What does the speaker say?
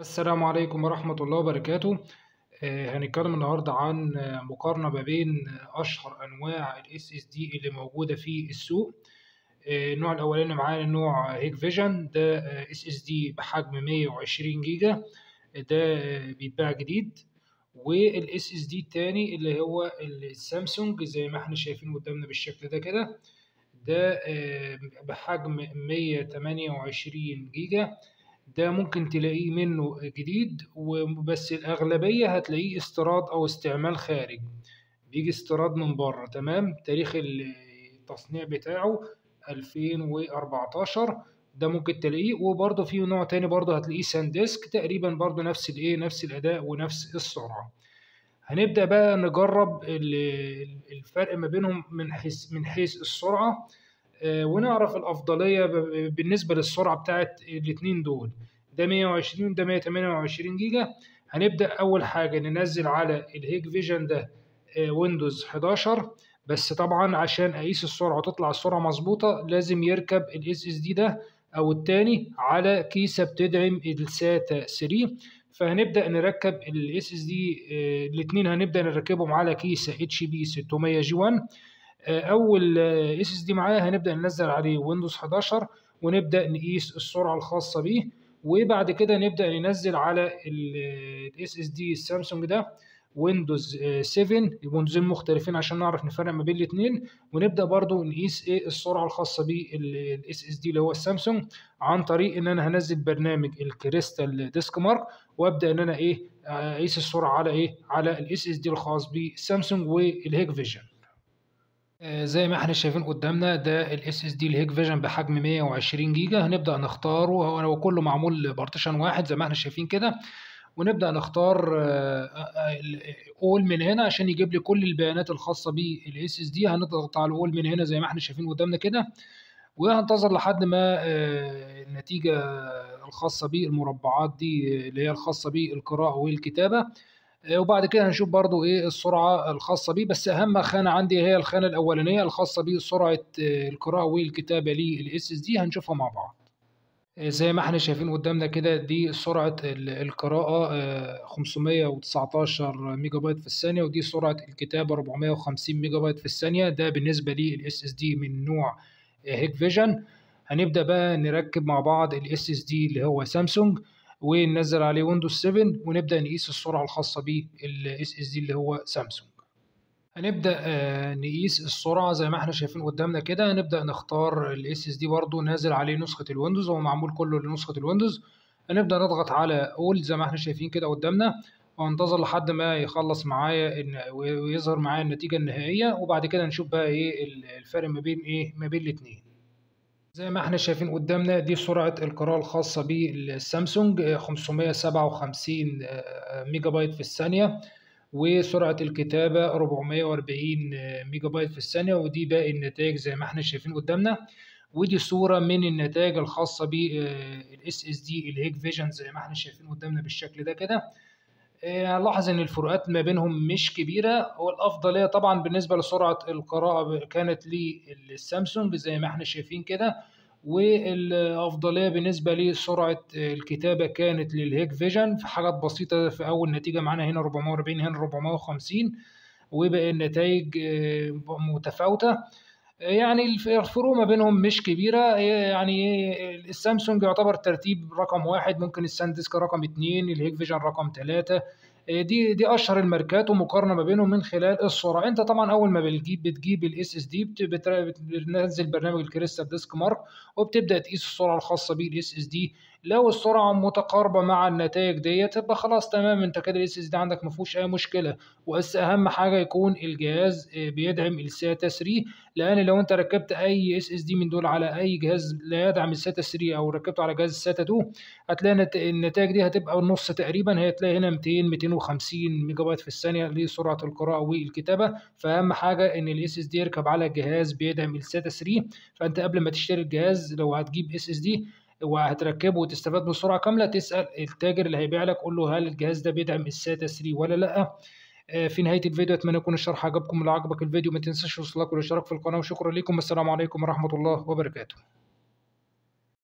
السلام عليكم ورحمة الله وبركاته آه، هنتكلم النهاردة عن آه، مقارنة ما بين أشهر أنواع ال SSD اللي موجودة في السوق آه، النوع الأولاني معانا نوع هيك فيجن ده آه، SSD بحجم 120 جيجا ده آه، بيتباع جديد وال SSD التاني اللي هو السامسونج زي ما احنا شايفين قدامنا بالشكل ده كده ده آه، بحجم 128 جيجا ده ممكن تلاقيه منه جديد وبس الأغلبية هتلاقيه استيراد أو استعمال خارج بيجي استيراد من بره تمام تاريخ التصنيع بتاعه 2014 ده ممكن تلاقيه وبرضه في نوع تاني برضه هتلاقيه سانديسك تقريبا برضه نفس الايه نفس الأداء ونفس السرعة هنبدأ بقى نجرب ال- الفرق ما بينهم من حيث من حيث السرعة آه، ونعرف الأفضلية ب- بالنسبة للسرعة بتاعت الاتنين دول ده 120 ده 128 جيجا هنبدأ أول حاجة ننزل على الهيك فيجن ده ويندوز 11 بس طبعا عشان أقيس السرعة وتطلع السرعة مظبوطة لازم يركب الاس اس دي ده أو التاني على كيسة بتدعم الساتا 3 فهنبدأ نركب الاس اس دي الاتنين هنبدأ نركبهم على كيسة اتش بي 600 جي 1 اول اس اس دي معايا هنبدا ننزل عليه ويندوز 11 ونبدا نقيس السرعه الخاصه بيه وبعد كده نبدا ننزل على الاس اس دي السامسونج ده ويندوز 7 الويندوزين مختلفين عشان نعرف نفرق ما بين الاثنين ونبدا برضو نقيس ايه السرعه الخاصه بالاس اس دي اللي هو السامسونج عن طريق ان انا هنزل برنامج الكريستال ديسك مارك وابدا ان انا ايه اقيس السرعه على ايه على الاس اس دي الخاص بالسامسونج والهيك فيجن آه، زي ما احنا شايفين قدامنا ده الاس اس دي الهيك فيجن بحجم 120 جيجا هنبدا نختاره هو هو كله معمول بارتيشن واحد زي ما احنا شايفين كده ونبدا نختار اول من هنا عشان يجيب لي كل البيانات الخاصه بالاس اس دي هنضغط على اول من هنا زي ما احنا شايفين قدامنا كده وهنتظر لحد ما آه، النتيجه الخاصه بالمربعات دي آه، اللي هي الخاصه بالقراءه والكتابه آه، وبعد كده هنشوف برضو ايه السرعة الخاصة بيه بس اهم خانة عندي هي الخانة الاولانية الخاصة بسرعة آه، القراءة والكتابة للاس اس دي هنشوفها مع بعض آه، زي ما احنا شايفين قدامنا كده دي سرعة ال- القراءة آه، 519 ميجا بايت في الثانية ودي سرعة الكتابة 450 ميجا بايت في الثانية ده بالنسبة للاس اس دي من نوع هيك فيجن هنبدأ بقى نركب مع بعض الاس اس دي اللي هو سامسونج وننزل عليه ويندوز 7 ونبدأ نقيس السرعة الخاصة بالاس اس دي اللي هو سامسونج هنبدأ آه، نقيس السرعة زي ما احنا شايفين قدامنا كده هنبدأ نختار الاس اس دي برضو نازل عليه نسخة الويندوز هو معمول كله لنسخة الويندوز هنبدأ نضغط على اول زي ما احنا شايفين كده قدامنا وانتظر لحد ما يخلص معايا إن- ويظهر معايا النتيجة النهائية وبعد كده نشوف بقى ايه الفرق ما بين ايه ما بين الاتنين زي ما احنا شايفين قدامنا دي سرعة القراءة الخاصة بالسامسونج آه، 557 آه، ميجا بايت في الثانية وسرعة الكتابة 440 آه، ميجا بايت في الثانية ودي باقي النتائج زي ما احنا شايفين قدامنا ودي صورة من النتائج الخاصة بالاس اس دي الهيك فيجن زي ما احنا شايفين قدامنا بالشكل ده كده آه، هنلاحظ ان الفروقات ما بينهم مش كبيره والافضليه طبعا بالنسبه لسرعه القراءه كانت للسامسونج زي ما احنا شايفين كده والافضليه بالنسبه لسرعه الكتابه كانت للهيك فيجن في حاجات بسيطه في اول نتيجه معانا هنا 440 هنا 450 وباقي النتائج آه، متفاوته يعني الف- الفروق ما بينهم مش كبيرة يعني السامسونج يعتبر ترتيب رقم واحد ممكن الساندسك رقم اتنين الهيك فيجن رقم تلاتة دي دي اشهر الماركات ومقارنه ما بينهم من خلال السرعه انت طبعا اول ما بتجيب بتجيب الاس اس دي بتنزل برنامج الكريستال ديسك مارك وبتبدا تقيس السرعه الخاصه بالاس اس دي لو السرعه متقاربه مع النتائج ديت يبقى خلاص تمام انت كده الاس اس دي عندك ما فيهوش اي مشكله بس اهم حاجه يكون الجهاز آه، بيدعم الساتا 3 لان لو انت ركبت اي اس اس دي من دول على اي جهاز لا يدعم الساتا 3 او ركبته على جهاز الساتا 2 هتلاقي نت- النتائج دي هتبقى النص تقريبا هتلاقي هنا 200 250 ميجا بايت في الثانيه لسرعه القراءه والكتابه فاهم حاجه ان الاس اس دي يركب على جهاز بيدعم الساتا 3 فانت قبل ما تشتري الجهاز لو هتجيب اس اس دي وهتركبه وتستفاد بسرعه كامله تسال التاجر اللي هيبيع لك قول له هل الجهاز ده بيدعم الساتا 3 ولا لا آه، في نهايه الفيديو اتمنى يكون الشرح عجبكم لو عجبك الفيديو ما تنساش الاشتراك والاشتراك في القناه وشكرا لكم والسلام عليكم ورحمه الله وبركاته